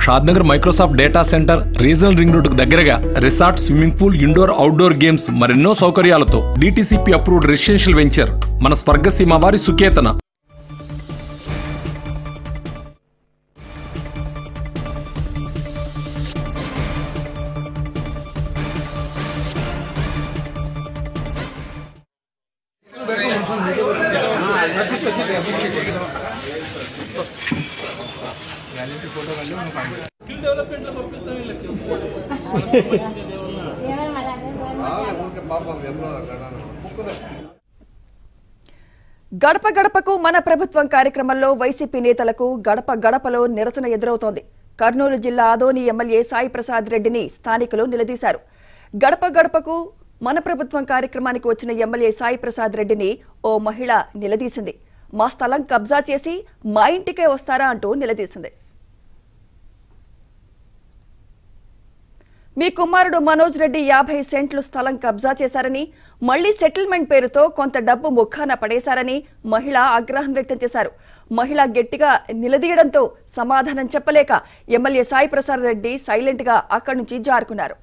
Shadnagar Microsoft data centre regional ring రోడ్డుకు దగ్గరగా resort swimming pool indoor outdoor games మరెన్నో సౌకర్యాలతో డిటిసిపి అప్రూవ్డ్ రెసిడెన్షియల్ వెంచర్ మన స్వర్గసీమ వారి సుకేతన గడప గడపకు మన ప్రభుత్వం కార్యక్రమంలో వైసీపీ నేతలకు గడప గడపలో నిరసన ఎదురవుతోంది కర్నూలు జిల్లా ఆదోని ఎమ్మెల్యే సాయి ప్రసాద్ రెడ్డిని స్థానికులు నిలదీశారు గడప గడపకు మన ప్రభుత్వం కార్యక్రమానికి వచ్చిన ఎమ్మెల్యే సాయి ప్రసాద్ రెడ్డిని ఓ మహిళ నిలదీసింది మా స్థలం కబ్జా చేసి మా ఇంటికే వస్తారా అంటూ నిలదీసింది మీ కుమారుడు మనోజ్ రెడ్డి యాభై సెంట్లు స్థలం కబ్జా చేశారని మళ్లీ సెటిల్మెంట్ పేరుతో కొంత డబ్బు ముఖాన పడేశారని మహిళ ఆగ్రహం వ్యక్తం చేశారు మహిళ గట్టిగా నిలదీయడంతో సమాధానం చెప్పలేక ఎమ్మెల్యే సాయి ప్రసాద్ రెడ్డి సైలెంట్ గా అక్కడి నుంచి జారుకున్నారు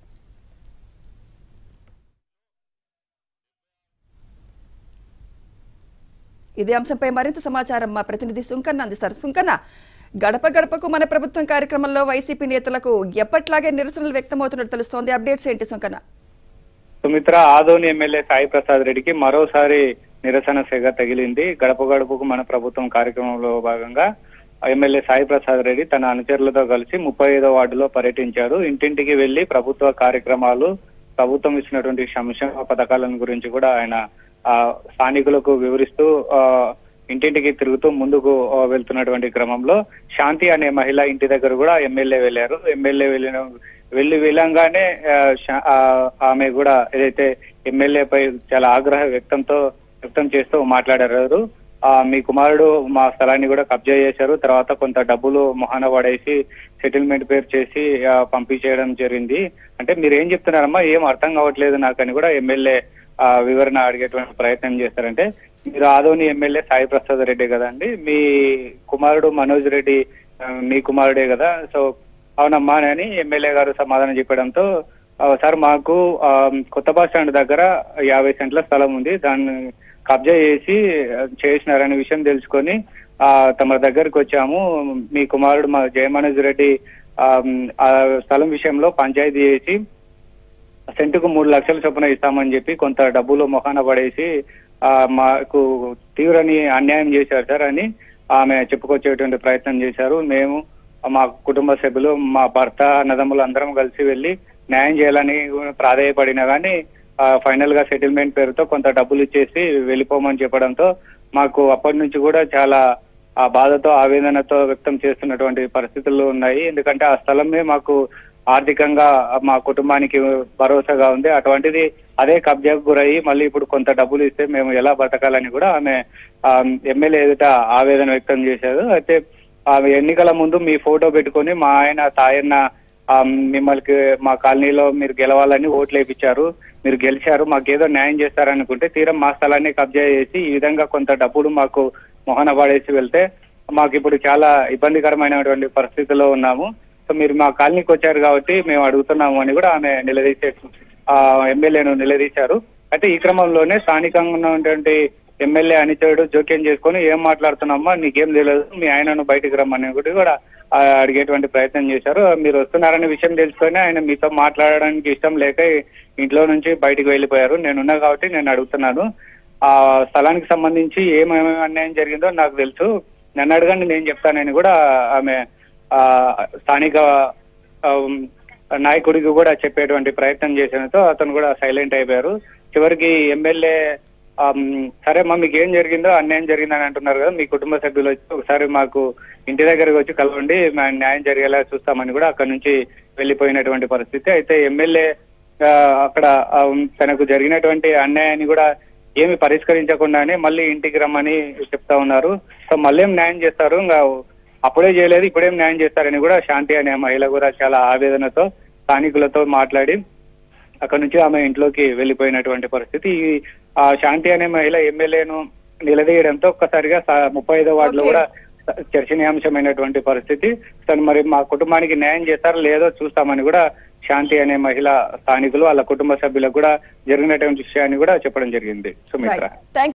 ఇదే అంశంపై మరింత సమాచారం మా ప్రతినిధి సుంకన్న అందిస్తారు సుంకన్న గడప గడపకు మన ప్రభుత్వం కార్యక్రమంలో వైసీపీ నేతలకు ఎప్పట్లాగే నిరసనలు వ్యక్తమవుతున్నట్టు తెలుస్తోంది అప్డేట్స్ ఏంటి సుంకన్న సుమిత్ర ఆదోని ఎమ్మెల్యే సాయి ప్రసాద్ రెడ్డికి మరోసారి నిరసన సెగ తగిలింది గడప గడపకు మన ప్రభుత్వం కార్యక్రమంలో భాగంగా ఎమ్మెల్యే సాయి ప్రసాద్ రెడ్డి తన అనుచరులతో కలిసి ముప్పై ఐదో వార్డులో పర్యటించారు ఇంటింటికి వెళ్లి ప్రభుత్వ కార్యక్రమాలు ప్రభుత్వం ఇచ్చినటువంటి సంక్షేమ పథకాలను గురించి కూడా ఆయన ఆ స్థానికులకు వివరిస్తూ ఆ ఇంటింటికి తిరుగుతూ ముందుకు ఆ, వెళ్తున్నటువంటి క్రమంలో శాంతి అనే మహిళ ఇంటి దగ్గర కూడా ఎమ్మెల్యే వెళ్ళారు ఎమ్మెల్యే వెళ్ళిన వెళ్ళి వెళ్ళంగానే ఆ, శా- ఆ, ఆమె కూడా ఏదైతే ఎమ్మెల్యేపై చాలా ఆగ్రహ వ్యక్తంతో వ్యక్తం చేస్తూ మాట్లాడారు ఆ మీ కుమారుడు మా స్థలాన్ని కూడా కబ్జా చేశారు తర్వాత కొంత డబ్బులు మొహాన పడేసి సెటిల్మెంట్ పేరు చేసి ఆ, పంపించేయడం జరిగింది అంటే మీరు ఏం చెప్తున్నారమ్మా ఏం అర్థం కావట్లేదు నాకు అని కూడా ఎమ్మెల్యే ఆ, వివరణ అడిగేటువంటి ప్రయత్నం చేస్తారంటే మీరు ఆదోని ఎమ్మెల్యే సాయి ప్రసాద్ రెడ్డి కదండి మీ కుమారుడు మనోజ్ రెడ్డి ఆ, మీ కుమారుడే కదా సో అవునమ్మా అని ఎమ్మెల్యే గారు సమాధానం చెప్పడంతో "ఆ, సార్ మాకు ఆ, కొత్త బస్ స్టాండ్ దగ్గర యాభై సెంట్ల స్థలం ఉంది దాన్ని కబ్జా చేసి ఆ, చేసినారనే విషయం తెలుసుకొని ఆ తమ దగ్గరికి వచ్చాము మీ కుమారుడు మా జయమనోజ్ రెడ్డి ఆ, ఆ స్థలం విషయంలో పంచాయతీ చేసి సెంటుకు మూడు లక్షల చొప్పున ఇస్తామని చెప్పి కొంత డబ్బులు మొహాన పడేసి ఆ మాకు తీవ్రని అన్యాయం చేశారు సార్ అని ఆమె చెప్పుకొచ్చేటువంటి ప్రయత్నం చేశారు మేము మా కుటుంబ సభ్యులు మా భర్త అన్నదమ్ములు అందరం కలిసి వెళ్ళి న్యాయం చేయాలని ప్రాధాయపడినా కానీ ఫైనల్ గా సెటిల్మెంట్ పేరుతో కొంత డబ్బులు ఇచ్చేసి వెళ్ళిపోమని చెప్పడంతో మాకు అప్పటి నుంచి కూడా చాలా ఆ బాధతో ఆవేదనతో వ్యక్తం చేస్తున్నటువంటి పరిస్థితులు ఉన్నాయి ఎందుకంటే ఆ స్థలమే మాకు ఆర్థికంగా మా కుటుంబానికి భరోసాగా ఉంది అటువంటిది అదే కబ్జాకు గురయ్యి మళ్ళీ ఇప్పుడు కొంత డబ్బులు ఇస్తే మేము ఎలా బతకాలని కూడా ఆమె ఆ, ఎమ్మెల్యే ఎదుట ఆవేదన వ్యక్తం చేశారు అయితే ఆమె ఎన్నికల ముందు మీ ఫోటో పెట్టుకొని మా ఆయన తాయన్న ఆ, మిమ్మల్ని మా కాలనీలో మీరు గెలవాలని ఓట్లు వేయించారు మీరు గెలిచారు మాకేదో న్యాయం చేస్తారనుకుంటే తీరం మా స్థలాన్ని కబ్జా చేసి ఈ విధంగా కొంత డబ్బులు మాకు మొహన పడేసి వెళ్తే మాకు ఇప్పుడు చాలా ఇబ్బందికరమైనటువంటి పరిస్థితిలో ఉన్నాము సో మీరు మా కాలనీకి వచ్చారు కాబట్టి మేము అడుగుతున్నాము అని కూడా ఆమె నిలదీసే ఆ, ఎమ్మెల్యేను నిలదీశారు అయితే ఈ క్రమంలోనే స్థానికంగా ఉన్నటువంటి ఎమ్మెల్యే అనుచరుడు జోక్యం చేసుకొని ఏం మాట్లాడుతున్నామా నీకేం తెలియదు మీ ఆయనను బయటికి రమ్మని కూడా కూడా ఆ, అడిగేటువంటి ప్రయత్నం చేశారు మీరు వస్తున్నారనే విషయం తెలుసుకొని ఆయన మీతో మాట్లాడడానికి ఇష్టం లేక ఇంట్లో నుంచి బయటికి వెళ్ళిపోయారు నేనున్నా కాబట్టి నేను అడుగుతున్నాను ఆ స్థలానికి సంబంధించి ఏమేమి అన్యాయం జరిగిందో నాకు తెలుసు నన్ను అడగండి నేను చెప్తానని కూడా ఆమె ఆ స్థానిక ఆ, నాయకుడికి కూడా చెప్పేటువంటి ప్రయత్నం చేసినతో అతను కూడా సైలెంట్ అయిపోయారు చివరికి ఎమ్మెల్యే ఆమ్, సరే మా మీకు ఏం జరిగిందో అన్యాయం జరిగిందని అంటున్నారు కదా మీ కుటుంబ సభ్యులు వచ్చి ఒకసారి మాకు ఇంటి దగ్గరకు వచ్చి కలవండి మా న్యాయం జరిగేలా చూస్తామని కూడా అక్కడ నుంచి వెళ్ళిపోయినటువంటి పరిస్థితి అయితే ఎమ్మెల్యే ఆ, అక్కడ ఆ, తనకు జరిగినటువంటి అన్యాయాన్ని కూడా ఏమి పరిష్కరించకుండానే మళ్ళీ ఇంటికి రమ్మని చెప్తా ఉన్నారు సో మళ్ళీ ఏం న్యాయం చేస్తారు ఇంకా అప్పుడే చేయలేదు ఇప్పుడేం న్యాయం చేస్తారని కూడా శాంతి అనే మహిళ కూడా చాలా ఆవేదనతో స్థానికులతో మాట్లాడి అక్కడ నుంచి ఆమె ఇంట్లోకి వెళ్ళిపోయినటువంటి పరిస్థితి ఈ ఆ శాంతి అనే మహిళ ఎమ్మెల్యేను నిలదీయడంతో ఒక్కసారిగా సా- ముప్పై ఐదో వార్డులో Okay. కూడా చర్చనీయాంశమైనటువంటి పరిస్థితి తను మరి మా కుటుంబానికి న్యాయం చేస్తారో లేదో చూస్తామని కూడా శాంతి అనే మహిళ స్థానికులు వాళ్ళ కుటుంబ సభ్యులకు కూడా జరిగినటువంటి విషయాన్ని కూడా చెప్పడం జరిగింది సుమిత్ర థ్యాంక్